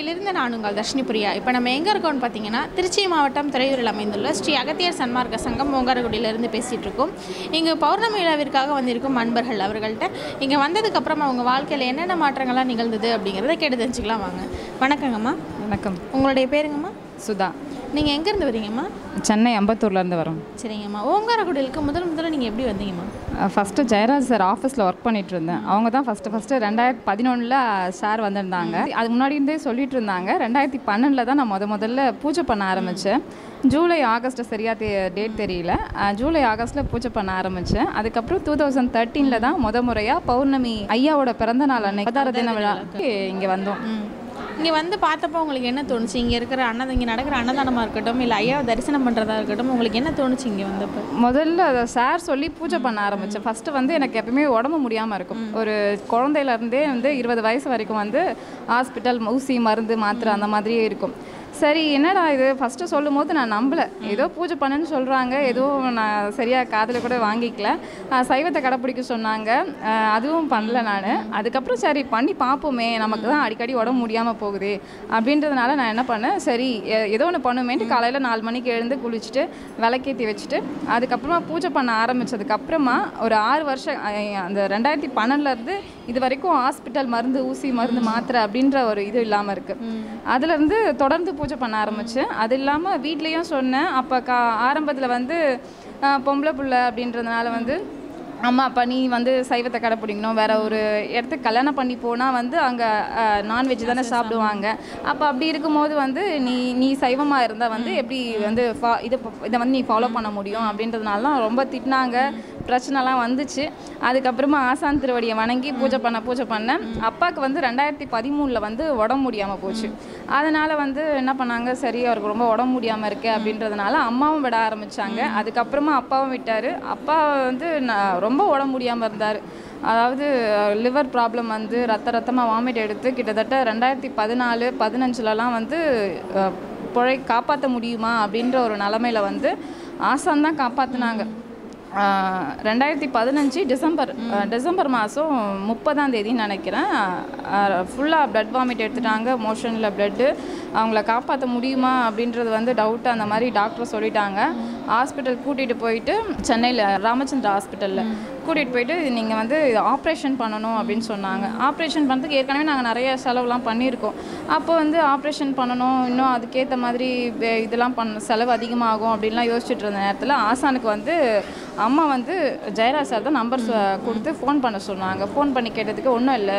ஓங்காரக்குடியிலிருந்து நான் உங்கள் தர்ஷினி பிரியா இப்போ நம்ம எங்கே இருக்கோம்னு பார்த்தீங்கன்னா திருச்சி மாவட்டம் துறையூரில் அமைந்துள்ள ஸ்ரீ அகத்தியர் சன்மார்க்க சங்கம் ஓங்காரக்குடியிலிருந்து பேசிகிட்டு இருக்கோம் இங்கே பௌர்ணமி விழாவிற்காக வந்திருக்கும் அன்பர்கள் அவர்கள்ட்ட இங்கே வந்ததுக்கப்புறம் அவங்க வாழ்க்கையில் என்னென்ன மாற்றங்கள்லாம் நிகழ்ந்தது அப்படிங்கிறத கேட்டு தெரிஞ்சுக்கலாம் வாங்க வணக்கங்கம்மா வணக்கம் உங்களுடைய பேருங்கம்மா சுதா நீங்கள் எங்கேருந்து வரீங்கம்மா சென்னை அம்பத்தூர்லேருந்து வரோம் சரிங்கம்மா ஓங்காரக்குடியிலுக்கு முதல் முதல்ல நீங்கள் எப்படி வந்தீங்கம்மா ஃபஸ்ட்டு ஜெயராஜ் சார் ஆஃபீஸில் ஒர்க் பண்ணிட்டு இருந்தேன் அவங்க தான் ஃபஸ்ட்டு ஃபஸ்ட்டு ரெண்டாயிரத்தி பதினொன்றில் சார் வந்திருந்தாங்க அது முன்னாடி இருந்தே சொல்லிட்டு இருந்தாங்க ரெண்டாயிரத்தி பன்னெண்டில் தான் நான் முத முதல்ல பூஜை பண்ண ஆரம்பித்தேன் ஜூலை ஆகஸ்ட்டு சரியாக தே டேட் தெரியல அஹ், ஜூலை ஆகஸ்ட்டில் பூஜை பண்ண ஆரம்பித்தேன் அதுக்கப்புறம் டூ தௌசண்ட் தேர்ட்டீனில் தான் முத முறையாக பௌர்ணமி ஐயாவோட பிறந்த நாள் அன்னைக்கு அவதார தின விழாக்கு இங்கே வந்தோம் இங்கே வந்து பார்த்தப்போ உங்களுக்கு என்ன தோணுச்சு இங்கே இருக்கிற அன்னத இங்கே நடக்கிற அன்னதானமாக இருக்கட்டும் இல்லை ஐயாவை தரிசனம் பண்ணுறதா இருக்கட்டும் உங்களுக்கு என்ன தோணுச்சு இங்கே வந்தப்போ முதல்ல அதை சார் சொல்லி பூஜை பண்ண ஆரம்பித்தேன் ஃபஸ்ட்டு வந்து எனக்கு எப்பயுமே உடம்பு முடியாமல் இருக்கும் ஒரு குழந்தையிலேருந்தே வந்து இருபது வயசு வரைக்கும் வந்து ஹாஸ்பிட்டல் ஊசி மருந்து மாத்திரை அந்த மாதிரியே இருக்கும் சரி என்னடா இது ஃபஸ்ட்டு சொல்லும் போது நான் நம்பலை ஏதோ பூஜை பண்ணுன்னு சொல்கிறாங்க எதுவும் நான் சரியாக காதில் கூட வாங்கிக்கல ஆஹ் சைவத்தை கடைப்பிடிக்க சொன்னாங்க ஆஹ் அதுவும் பண்ணல நான் அதுக்கப்புறம் சரி பண்ணி பார்ப்போமே நமக்கு தான் அடிக்கடி உடம்பு முடியாமல் போகுது அப்படின்றதுனால நான் என்ன பண்ணேன் சரி எ- ஏதோ ஒன்று பண்ணுமேன்ட்டு காலையில் நாலு மணிக்கு எழுந்து குளிச்சுட்டு விளக்கேற்றி வச்சுட்டு அதுக்கப்புறமா பூஜை பண்ண ஆரம்பித்ததுக்கப்புறமா ஒரு ஆறு வருஷம் அஹ், அந்த ரெண்டாயிரத்தி பன்னெண்டுலேருந்து இது வரைக்கும் ஹாஸ்பிட்டல் மருந்து ஊசி மருந்து மாத்திரை அப்படின்ற ஒரு இது இல்லாமல் இருக்குது அதுலேருந்து தொடர்ந்து பூஜை பண்ண ஆரம்பித்தேன் அது இல்லாமல் வீட்லேயும் சொன்னேன் அப்போ கா ஆரம்பத்தில் வந்து அஹ், பொம்பளை புள்ள அப்படின்றதுனால வந்து அம்மா அப்பா நீ வந்து சைவத்தை கடைப்பிடிக்கணும் வேற ஒரு இடத்துக்கு கல்யாணம் பண்ணி போனால் வந்து அங்கே நான்வெஜ் தானே சாப்பிடுவாங்க அப்போ அப்படி இருக்கும்போது வந்து நீ நீ சைவமாக இருந்தால் வந்து எப்படி வந்து ஃபா இதை ப- இதை வந்து நீ ஃபாலோ பண்ண முடியும் அப்படின்றதுனால ரொம்ப திட்டினாங்க பிரச்சனைலாம் வந்துச்சு அதுக்கப்புறமா ஆசான் திருவடியை வணங்கி பூஜை பண்ண பூஜை பண்ணேன் அப்பாவுக்கு வந்து ரெண்டாயிரத்தி பதிமூணில் வந்து உடம்பு முடியாமல் போச்சு அதனால் வந்து என்ன பண்ணாங்க சரி அவருக்கு ரொம்ப உடம்பு முடியாமல் இருக்கு அப்படின்றதுனால அம்மாவும் விட ஆரம்பித்தாங்க அதுக்கப்புறமா அப்பாவும் விட்டார் அப்பா வந்து நான் ரொம்ப உடம்பு முடியாமல் இருந்தார் அதாவது லிவர் ப்ராப்ளம் வந்து ரத்த ரத்தமாக வாமிட் எடுத்து கிட்டத்தட்ட ரெண்டாயிரத்தி பதினாலு பதினஞ்சுலலாம் வந்து அஹ், புழை காப்பாற்ற முடியுமா அப்படின்ற ஒரு நிலமையில வந்து ஆசான் தான் காப்பாற்றினாங்க ரெண்டாயிரத்தி பதினஞ்சு டிசம்பர் அஹ், டிசம்பர் மாதம் முப்பதாம் தேதின்னு நினைக்கிறேன் ஃபுல்லாக பிளட் வாமிட் எடுத்துட்டாங்க மோஷனில் பிளட்டு அவங்கள காப்பாற்ற முடியுமா அப்படின்றது வந்து டவுட் அந்த மாதிரி டாக்டர் சொல்லிட்டாங்க ஹாஸ்பிட்டல் கூட்டிகிட்டு போயிட்டு சென்னையில் ராமச்சந்திரா ஹாஸ்பிட்டலில் கூட்டிகிட்டு போயிட்டு நீங்கள் வந்து ஆப்ரேஷன் பண்ணணும் அப்படின்னு சொன்னாங்க ஆப்ரேஷன் பண்ணுறதுக்கு ஏற்கனவே நாங்கள் நிறைய செலவுலாம் பண்ணியிருக்கோம் அப்போ வந்து ஆப்ரேஷன் பண்ணணும் இன்னும் அதுக்கேற்ற மாதிரி வே- இதெல்லாம் பண்ண செலவு அதிகமாகும் அப்படின்லாம் யோசிச்சுட்டு இருந்த நேரத்தில் ஆசானுக்கு வந்து அம்மா வந்து ஜெயராஜ் சார் தான் நம்பர் கொடுத்து ஃபோன் பண்ண சொன்னாங்க ஃபோன் பண்ணி கேட்டதுக்கு ஒன்றும் இல்லை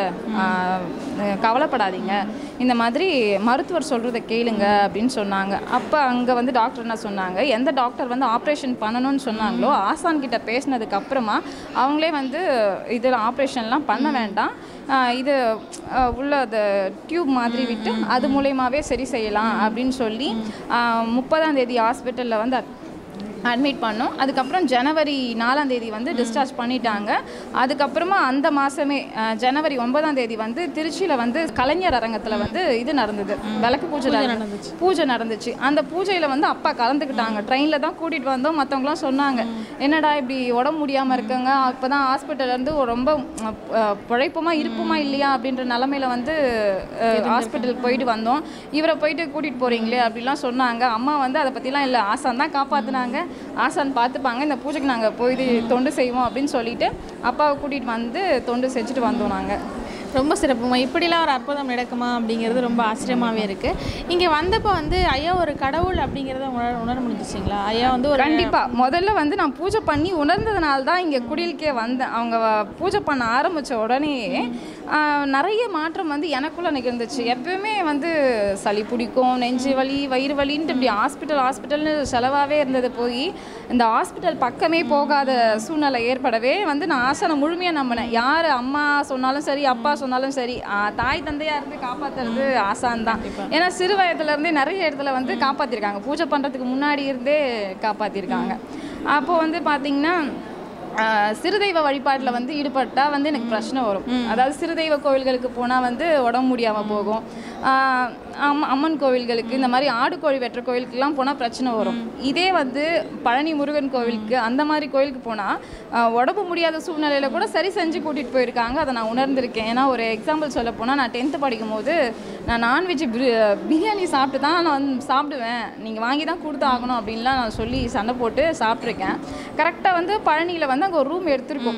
கவலைப்படாதீங்க இந்த மாதிரி மருத்துவர் சொல்கிறத கேளுங்க அப்படின்னு சொன்னாங்க அப்போ அங்கே வந்து டாக்டர் என்ன சொன்னாங்க எந்த டாக்டர் வந்து ஆப்ரேஷன் பண்ணணும்னு சொன்னாங்களோ ஆசான் கிட்ட பேசினதுக்கு அப்புறமா அவங்களே வந்து இதில் ஆப்ரேஷன்லாம் பண்ண வேண்டாம் ஆஹ் இது ஆஹ் உள்ள அந்த டியூப் மாதிரி விட்டு அது மூலயமாவே சரி செய்யலாம் அப்படின்னு சொல்லி முப்பதாம் தேதி ஹாஸ்பிட்டலில் வந்து அட்மிட் பண்ணோம் அதுக்கப்புறம் ஜனவரி நாலாம் தேதி வந்து டிஸ்சார்ஜ் பண்ணிட்டாங்க அதுக்கப்புறமா அந்த மாதமே ஜனவரி ஒன்பதாம் தேதி வந்து திருச்சியில் வந்து கலைஞர் அரங்கத்தில் வந்து இது நடந்தது விளக்கு பூஜை நடந்துச்சு பூஜை நடந்துச்சு அந்த பூஜையில் வந்து அப்பா கலந்துக்கிட்டாங்க ட்ரெயினில் தான் கூட்டிகிட்டு வந்தோம் மற்றவங்களாம் சொன்னாங்க என்னடா இப்படி உடம்பு முடியாமல் இருக்கங்க இப்போ தான் ஹாஸ்பிட்டல்லேருந்து ரொம்ப அஹ், பிழைப்புமா இருப்புமா இல்லையா அப்படின்ற நிலமையில வந்து ஹாஸ்பிட்டலுக்கு போயிட்டு வந்தோம் இவரை போயிட்டு கூட்டிகிட்டு போகிறீங்களே அப்படிலாம் சொன்னாங்க அம்மா வந்து அதை பற்றிலாம் இல்லை ஆசான் தான் காப்பாற்றினாங்க ஆசான் பார்த்துப்பாங்க இந்த பூஜைக்கு நாங்கள் போய் இது தொண்டு செய்வோம் அப்படின்னு சொல்லிட்டு அப்பாவை கூட்டிகிட்டு வந்து தொண்டு செஞ்சுட்டு வந்தோம் நாங்கள் ரொம்ப சிறப்புமா இப்படிலாம் ஒரு அற்புதம் நடக்குமா அப்படிங்கிறது ரொம்ப ஆச்சரியமாகவே இருக்குது இங்கே வந்தப்போ வந்து ஐயா ஒரு கடவுள் அப்படிங்கிறத உணர உணர முடிஞ்சிச்சிங்களா ஐயா வந்து ஒரு கண்டிப்பா முதல்ல வந்து நான் பூஜை பண்ணி உணர்ந்ததுனால தான் இங்கே குடிலுக்கே வந்தேன் அவங்க வ- பூஜை பண்ண ஆரம்பித்த உடனே ஆஹ், நிறைய மாற்றம் வந்து எனக்குள்ள நிகழ்ந்துச்சு எப்பயுமே வந்து சளி பிடிக்கும் நெஞ்சு வலி வயிறு வலின்ட்டு இப்படி ஹாஸ்பிட்டல் ஹாஸ்பிட்டல்னு செலவாகவே இருந்தது போய் இந்த ஹாஸ்பிட்டல் பக்கமே போகாத சூழ்நிலை ஏற்படவே வந்து நான் ஆசனை முழுமையாக நம்பினேன் யார் அம்மா சொன்னாலும் சரி அப்பா சொன்னாலும் சரி ஆஹ், தாய் தந்தையாக இருந்து காப்பாற்றுறது ஆசான் தான் ஏன்னா சிறு வயதுல இருந்தே நிறைய இடத்துல வந்து காப்பாற்றிருக்காங்க பூஜை பண்ணுறதுக்கு முன்னாடி இருந்தே காப்பாற்றிருக்காங்க அப்போ வந்து பார்த்தீங்கன்னா ஆஹ், சிறுதெய்வ வழிபாட்டில் வந்து ஈடுபட்டால் வந்து எனக்கு பிரச்சனை வரும் அதாவது சிறுதெய்வ கோவில்களுக்கு போனால் வந்து உடம்பு முடியாமல் போகும் ஆஹ் அம்ம- அம்மன் கோவில்களுக்கு இந்த மாதிரி ஆடு கோழி வெட்டுற கோவிலுக்குலாம் போனால் பிரச்சனை வரும் இதே வந்து பழனி முருகன் கோவிலுக்கு அந்த மாதிரி கோவிலுக்கு போனால் உடம்பு முடியாத சூழ்நிலையில் கூட சரி செஞ்சு கூட்டிகிட்டு போயிருக்காங்க அதை நான் உணர்ந்திருக்கேன் ஏன்னா ஒரு எக்ஸாம்பிள் சொல்ல போனால் நான் டென்த்து படிக்கும் போது நான் நான்வெஜ் பிரியாணி சாப்பிட்டு தான் நான் வந்து சாப்பிடுவேன் நீங்கள் வாங்கி தான் கொடுத்து ஆகணும் அப்படின்லாம் நான் சொல்லி சண்டை போட்டு சாப்பிட்ருக்கேன் கரெக்டாக வந்து பழனியில் வந்து அங்கே ஒரு ரூம் எடுத்திருக்கோம்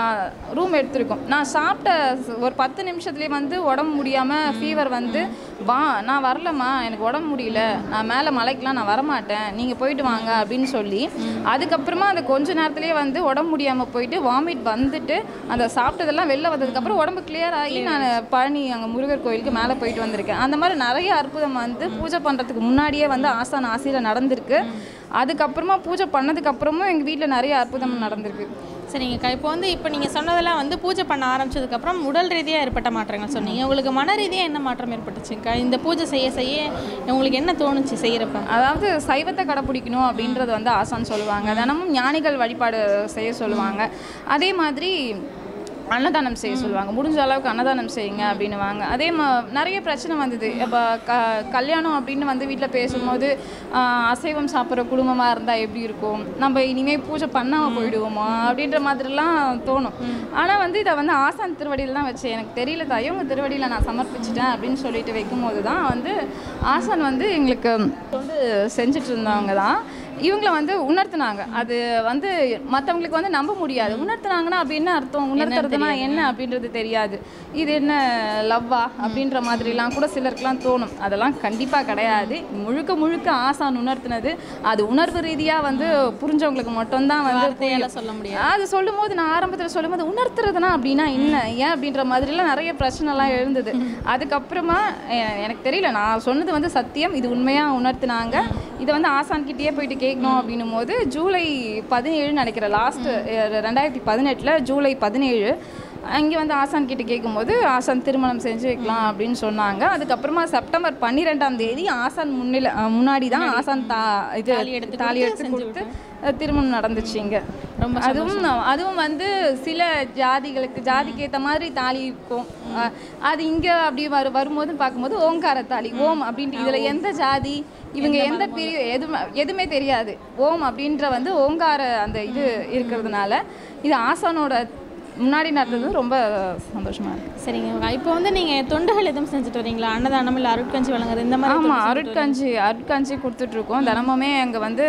ரூம் எடுத்திருக்கோம் நான் சாப்பிட்ட ஒரு பத்து நிமிஷத்துலேயே வந்து உடம்பு முடியாமல் ஃபீவர் வந்து வா நான் வரலம்மா எனக்கு உடம்பு முடியல நான் மேலே மலைக்கெலாம் நான் வரமாட்டேன் நீங்கள் போயிட்டு வாங்க அப்படின்னு சொல்லி அதுக்கப்புறமா அந்த கொஞ்ச நேரத்துலேயே வந்து உடம்பு முடியாமல் போயிட்டு வாமிட் வந்துட்டு அந்த சாப்பிட்டதெல்லாம் வெளில வந்ததுக்கப்புறம் உடம்பு clear ஆகி நான் பழனி அங்கே முருகர் கோயிலுக்கு மேலே போயிட்டு வந்திருக்கேன் அந்த மாதிரி நிறைய அற்புதம் வந்து பூஜை பண்ணுறதுக்கு முன்னாடியே வந்து ஆசான் ஆசையில் நடந்திருக்கு அதுக்கப்புறமா பூஜை பண்ணதுக்கப்புறமும் எங்கள் வீட்டில் நிறைய அற்புதம் நடந்திருக்கு சரிங்கக்கா இப்போ வந்து இப்போ நீங்கள் சொன்னதெல்லாம் வந்து பூஜை பண்ண ஆரம்பிச்சதுக்கப்புறம் உடல் ரீதியாக ஏற்பட்ட மாற்றங்கள் சொன்னீங்க உங்களுக்கு மன ரீதியாக என்ன மாற்றம் ஏற்பட்டுச்சுங்கக்கா இந்த பூஜை செய்ய செய்ய உங்களுக்கு என்ன தோணுச்சு செய்கிறப்ப அதாவது சைவத்தை கடைப்பிடிக்கணும் அப்படின்றது வந்து ஆசான் சொல்லுவாங்க தினமும் ஞானிகள் வழிபாடு செய்ய சொல்லுவாங்க அதே மாதிரி அன்னதானம் செய்ய சொல்லுவாங்க முடிஞ்ச அளவுக்கு அன்னதானம் செய்யுங்க அப்படின்னுவாங்க அதே மா நிறைய பிரச்சனை வந்தது இப்போ க கல்யாணம் அப்படின்னு வந்து வீட்டில் பேசும்போது ஆஹ், அசைவம் சாப்பிட்ற குடும்பமாக இருந்தால் எப்படி இருக்கும் நம்ம இனிமேல் பூஜை பண்ணாமல் போயிடுவோமா அப்படின்ற மாதிரிலாம் தோணும் ஆனால் வந்து இதை வந்து ஆசான் திருவடியில் தான் வச்சேன் எனக்கு தெரியல தாயோ உங்கள் திருவடியில் நான் சமர்ப்பிச்சிட்டேன் அப்படின்னு சொல்லிட்டு வைக்கும்போது தான் வந்து ஆசான் வந்து எங்களுக்கு வந்து செஞ்சுட்டு இருந்தவங்க தான் இவங்களை வந்து உணர்த்துனாங்க அது வந்து மற்றவங்களுக்கு வந்து நம்ப முடியாது உணர்த்துனாங்கன்னா அப்படின்னு அர்த்தம் உணர்த்துறதுனா என்ன அப்படின்றது தெரியாது இது என்ன லவ்வா அப்படின்ற மாதிரிலாம் கூட சிலருக்குலாம் தோணும் அதெல்லாம் கண்டிப்பாக கிடையாது முழுக்க முழுக்க ஆசான் உணர்த்தினது அது உணர்வு ரீதியாக வந்து புரிஞ்சவங்களுக்கு மட்டும்தான் வந்து வார்த்தையால சொல்ல முடியாது அது சொல்லும்போது நான் ஆரம்பத்தில் சொல்லும்போது உணர்த்துறதுனா அப்படின்னா என்ன ஏன் அப்படின்ற மாதிரிலாம் நிறைய பிரச்சனைலாம் எழுந்தது அதுக்கப்புறமா எ- எனக்கு தெரியல நான் சொன்னது வந்து சத்தியம் இது உண்மையாக உணர்த்தினாங்க இதை வந்து ஆசான்கிட்டயே போயிட்டு கேட்கணும் அப்படின்னும் போது ஜூலை பதினேழுன்னு நினைக்கிறேன் லாஸ்ட்டு ரெண்டாயிரத்தி பதினெட்டில் ஜூலை பதினேழு அங்கே வந்து ஆசான் கிட்ட கேட்கும்போது ஆசான் திருமணம் செஞ்சு வைக்கலாம் அப்படின்னு சொன்னாங்க அதுக்கப்புறமா செப்டம்பர் பன்னிரெண்டாம் தேதி ஆசான் முன்னில அஹ் முன்னாடி தான் ஆசான் தா இது தாலி எடுத்து தாலி கொடுத்து எடுத்து செஞ்சு கொடுத்து அஹ் திருமணம் நடந்துச்சு இங்க ரொம்ப அதுவும் அதுவும் வந்து சில ஜாதிகளுக்கு ஜாதிக்கு ஏற்ற மாதிரி தாலி இருக்கும் அஹ் அது இங்கே அப்படி வரு வரும்போது பார்க்கும்போது ஓங்கார தாலி ஓம் அப்படின்ட்டு இதில் எந்த ஜாதி இவங்க எந்த பிரிவு எதுவுமே எதுவுமே தெரியாது ஓம் அப்படின்ற வந்து ஓங்கார அந்த இது இருக்கிறதுனால இது ஆசானோட முன்னாடி நடந்தது ரொம்ப சந்தோஷமா இருக்கு சரிங்க இப்போ வந்து நீங்கள் தொண்டுகள் எதுவும் செஞ்சுட்டு வரீங்களா அன்னதானம் இல்லை அருட்கஞ்சி வழங்குறது இந்த மாதிரி ஆமாம் அருட்காஞ்சி அருட்காஞ்சி கொடுத்துட்ருக்கோம் தினமுமே அங்கே வந்து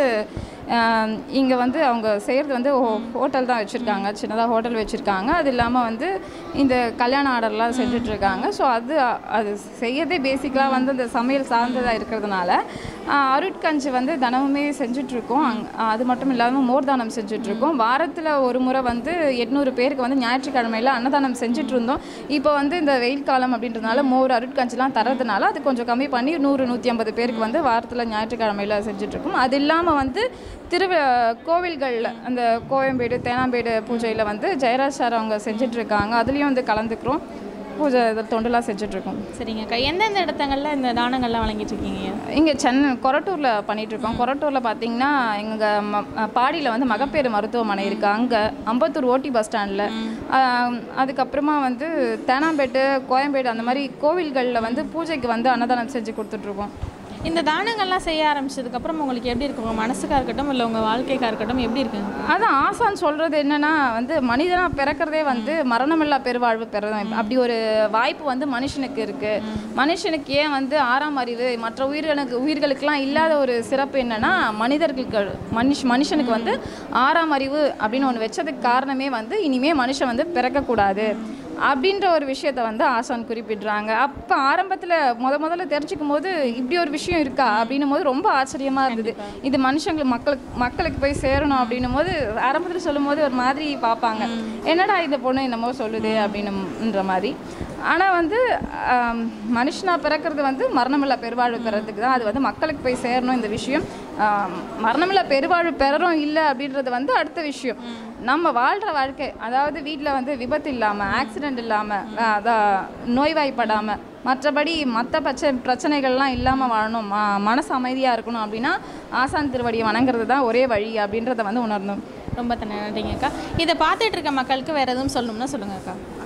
இங்கே வந்து அவங்க செய்கிறது வந்து ஹோட்டல் தான் வச்சுருக்காங்க சின்னதாக ஹோட்டல் வச்சுருக்காங்க அது இல்லாமல் வந்து இந்த கல்யாண ஆர்டர்லாம் செஞ்சுட்ருக்காங்க ஸோ அது அது செய்யறதே பேசிக்கலாக வந்து அந்த சமையல் சார்ந்ததாக இருக்கிறதுனால ஆஹ், அருட்கஞ்சி வந்து தினமுமே செஞ்சுட்ருக்கோம் அங் அது மட்டும் இல்லாமல் மோர்தானம் செஞ்சுட்ருக்கோம் வாரத்தில் ஒரு முறை வந்து எட்நூறு பேருக்கு வந்து ஞாயிற்றுக்கிழமையில் அன்னதானம் செஞ்சுட்டு இருந்தோம் இப்போ வந்து இந்த வெயில் காலம் அப்படின்றதுனால மோர் அருட்கஞ்சிலாம் தரதுனால அது கொஞ்சம் கம்மி பண்ணி நூறு நூற்றி ஐம்பது பேருக்கு வந்து வாரத்தில் ஞாயிற்றுக்கிழமையில் செஞ்சுட்ருக்கோம் அது இல்லாமல் வந்து திருவி கோவில்களில் அந்த கோயம்பேடு தேனாம்பேடு பூஜையில் வந்து ஜெயராஜ் சார் அவங்க செஞ்சிட்ருக்காங்க அதுலேயும் வந்து கலந்துக்கிறோம் பூஜை இது தொண்டுலாம் செஞ்சிட்ருக்கோம் சரிங்கக்கா எந்தெந்த இடத்தங்களில் இந்த தானங்கள்லாம் வழங்கிட்டு இருக்கீங்க இங்கே சென்னை கொரட்டூரில் பண்ணிகிட்ருக்கோம் கொரட்டூரில் பார்த்தீங்கன்னா எங்கள் ம பாடியில் வந்து மகப்பேறு மருத்துவமனை இருக்குது அங்கே அம்பத்தூர் ஓட்டி பஸ் ஸ்டாண்டில் அதுக்கப்புறமா வந்து தேனாம்பேட்டு கோயம்பேடு அந்த மாதிரி கோவில்களில் வந்து பூஜைக்கு வந்து அன்னதானம் செஞ்சு கொடுத்துட்ருக்கோம் இந்த தானங்கள்லாம் செய்ய ஆரம்பிச்சதுக்கப்புறம் உங்களுக்கு எப்படி இருக்கு உங்கள் மனசுக்காக இருக்கட்டும் இல்லை உங்கள் வாழ்க்கைக்காக இருக்கட்டும் எப்படி இருக்குங்க அதான் ஆசான் சொல்கிறது என்னன்னா வந்து மனிதனாக பிறக்கிறதே வந்து மரணமில்லா பெருவாழ்வு பெறணும் அப்படி ஒரு வாய்ப்பு வந்து மனுஷனுக்கு இருக்குது மனுஷனுக்கு ஏன் வந்து ஆறாம் அறிவு மற்ற உயிர்களுக்கு உயிர்களுக்கெல்லாம் இல்லாத ஒரு சிறப்பு என்னன்னா மனிதர்களுக்கு மனுஷ் மனுஷனுக்கு வந்து ஆறாம் அறிவு அப்படின்னு ஒன்று வச்சதுக்கு காரணமே வந்து இனிமே மனுஷன் வந்து பிறக்கக்கூடாது அப்படின்ற ஒரு விஷயத்த வந்து ஆசான் குறிப்பிடுறாங்க அப்போ ஆரம்பத்தில் முத முதல்ல தெரிஞ்சுக்கும் போது இப்படி ஒரு விஷயம் இருக்கா அப்படின்னும் போது ரொம்ப ஆச்சரியமாக இருந்தது இது மனுஷங்களுக்கு மக்களுக்கு மக்களுக்கு போய் சேரணும் அப்படின்னும் போது ஆரம்பத்தில் சொல்லும் போது ஒரு மாதிரி பார்ப்பாங்க என்னடா இந்த பொண்ணு என்னமோ சொல்லுது அப்படின்னுன்ற மாதிரி ஆனால் வந்து ஆம், மனுஷனா பிறக்கிறது வந்து மரணமில்லா பெருவாழ்வு பெறத்துக்கு தான் அது வந்து மக்களுக்கு போய் சேரணும் இந்த விஷயம் ஆம், மரணமில்லா பெருவாழ்வு பெறறோம் இல்லை அப்படின்றது வந்து அடுத்த விஷயம் நம்ம வாழ்கிற வாழ்க்கை அதாவது வீட்டில் வந்து விபத்து இல்லாமல் ஆக்சிடெண்ட் இல்லாமல் அதான் நோய்வாய்ப்படாமல் மற்றபடி மற்ற பிரச்ச பிரச்சனைகள்லாம் இல்லாமல் வாழணும் ம மனசு அமைதியாக இருக்கணும் அப்படின்னா ஆசான் திருவடியை வணங்குறது தான் ஒரே வழி அப்படின்றத வந்து உணரணும் ரொம்ப நன்றிங்கக்கா இதை பார்த்துட்டு இருக்க மக்களுக்கு வேறு எதுவும் சொல்லணும்னா சொல்லுங்கக்கா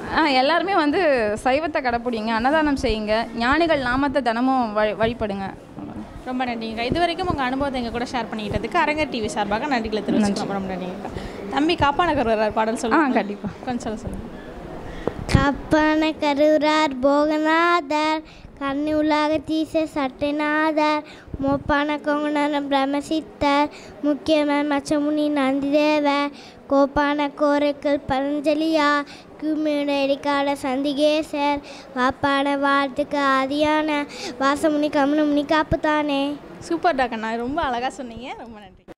ஆ எல்லாருமே வந்து சைவத்தை கடைப்பிடிங்க அன்னதானம் செய்யுங்க ஞானிகள் நாமத்தை தினமும் வழி வழிபடுங்க ரொம்ப நன்றிங்கக்கா இது வரைக்கும் உங்கள் அனுபவத்தை எங்கள் கூட ஷேர் பண்ணிக்கிட்டதுக்கு அரங்கர் டிவி சார்பாக நன்றிகளை தெரிவிச்சுக்கிறோம் ரொம்ப நன்றிங்கக்கா தம்பி காப்பானகர் வர்றார் பாடல் ஆ சொல்லுங்க கண்டிப்பாக கொஞ்சம் சொல்ல சொல்லுங்கள் கப்பன கருரார் போகநாதர் கண்ணி உலக தீச சட்டைநாதர் மோப்பான கொங்குணர பிரம்மசித்தர் முக்கியமன் மச்சமுனி நந்திதேவர் கோப்பான கோரைக்கல் பரஞ்சலியா கும்மியுடைக்கால சந்திகேசர் வாப்பான வாழ்த்துக்கு ஆதியான வாசமுனி கமனமுனி காப்புத்தானே சூப்பர் டாக்கண்ணா ரொம்ப அழகாக சொன்னீங்க ரொம்ப நன்றி